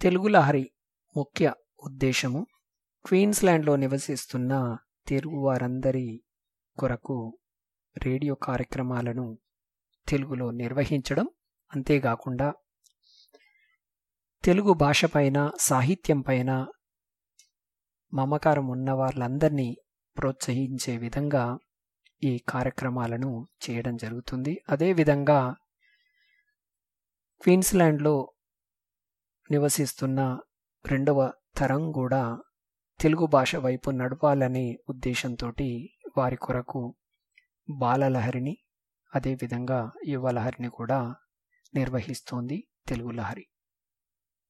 తెలుగు లహరి ముఖ్య ఉద్దేశము క్వీన్స్లాండ్లో నివసిస్తున్న తెలుగు వారందరి కొరకు రేడియో కార్యక్రమాలను తెలుగులో నిర్వహించడం అంతేకాకుండా తెలుగు భాష పైన సాహిత్యం పైన మమకారం ఉన్న వాళ్ళందరినీ ప్రోత్సహించే విధంగా ఈ కార్యక్రమాలను చేయడం జరుగుతుంది అదేవిధంగా క్వీన్స్లాండ్లో నివసిస్తున్న రెండవ తరం కూడా తెలుగు భాష వైపు నడపాలనే ఉద్దేశంతో వారి కొరకు బాలలహరిని అదేవిధంగా యువలహరిని కూడా నిర్వహిస్తోంది తెలుగు లహరి